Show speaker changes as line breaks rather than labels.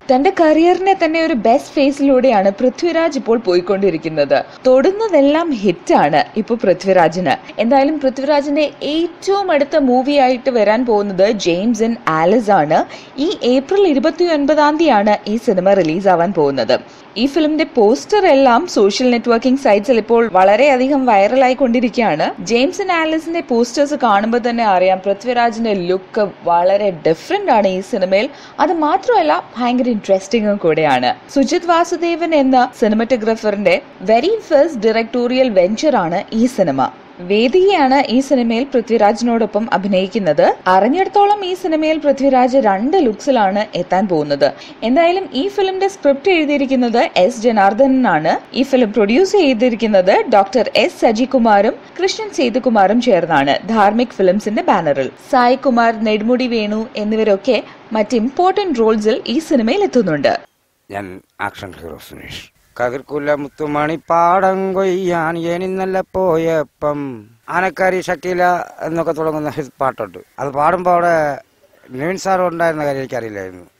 തന്റെ കരിയറിനെ തന്നെ ഒരു ബെസ്റ്റ് ഫേസിലൂടെയാണ് പൃഥ്വിരാജ് ഇപ്പോൾ പോയിക്കൊണ്ടിരിക്കുന്നത് തൊടുന്നതെല്ലാം ഹിറ്റാണ് ഇപ്പൊ പൃഥ്വിരാജിന് എന്തായാലും പൃഥ്വിരാജിന്റെ ഏറ്റവും അടുത്ത മൂവി ആയിട്ട് വരാൻ പോകുന്നത് ജെയിംസ് ആൻഡ് ആലിസ് ആണ് ഈ ഏപ്രിൽ ഇരുപത്തി ഒൻപതാം തീയതിയാണ് ഈ സിനിമ റിലീസ് ആവാൻ പോകുന്നത് ഈ ഫിലിമിന്റെ പോസ്റ്റർ എല്ലാം സോഷ്യൽ നെറ്റ്വർക്കിംഗ് സൈറ്റ്സിൽ ഇപ്പോൾ വളരെയധികം വൈറലായി കൊണ്ടിരിക്കുകയാണ് ജെയിംസ് ആൻഡ് ആലിസിന്റെ പോസ്റ്റേഴ്സ് കാണുമ്പോൾ തന്നെ അറിയാം പൃഥ്വിരാജിന്റെ ലുക്ക് വളരെ ഡിഫറെന്റ് ആണ് ഈ സിനിമയിൽ അത് മാത്രമല്ല ഭയങ്കര ഇൻട്രസ്റ്റിംഗും കൂടെയാണ് സുജിത് വാസുദേവൻ എന്ന സിനിമറ്റോഗ്രാഫറിന്റെ വെരി ഫസ്റ്റ് ഡയറക്ടോറിയൽ വെഞ്ചർ ആണ് ഈ സിനിമ വേദികയാണ് ഈ സിനിമയിൽ പൃഥ്വിരാജിനോടൊപ്പം അഭിനയിക്കുന്നത് അറിഞ്ഞിടത്തോളം ഈ സിനിമയിൽ പൃഥ്വിരാജ് രണ്ട് ലുക്സിലാണ് എത്താൻ പോകുന്നത് എന്തായാലും ഈ ഫിലിമിന്റെ സ്ക്രിപ്റ്റ് എഴുതിയിരിക്കുന്നത് എസ് ജനാർദ്ദനാണ് ഈ ഫിലിം പ്രൊഡ്യൂസ് ചെയ്തിരിക്കുന്നത് ഡോക്ടർ എസ് സജികുമാറും കൃഷ്ണൻ സേതുകുമാറും ചേർന്നാണ് ധാർമിക് ഫിലിംസിന്റെ ബാനറിൽ സായ് കുമാർ നെടുമുടി വേണു എന്നിവരൊക്കെ മറ്റ് ഇമ്പോർട്ടന്റ് റോൾസിൽ ഈ സിനിമയിൽ എത്തുന്നുണ്ട്
ഞാൻ ആക്ഷൻ ഹീറോ സുനീഷ് കതിർക്കുല മുത്തുമണി പാടം കൊയ്യാൻ എനിന്നല്ല പോയപ്പം ആനക്കാരി ഷക്കീല എന്നൊക്കെ തുടങ്ങുന്ന ഒരു പാട്ടുണ്ട് അത് പാടുമ്പോൾ അവിടെ നിവിൻ സാർ ഉണ്ടായിരുന്ന കാര്യം എനിക്കറിയില്ലായിരുന്നു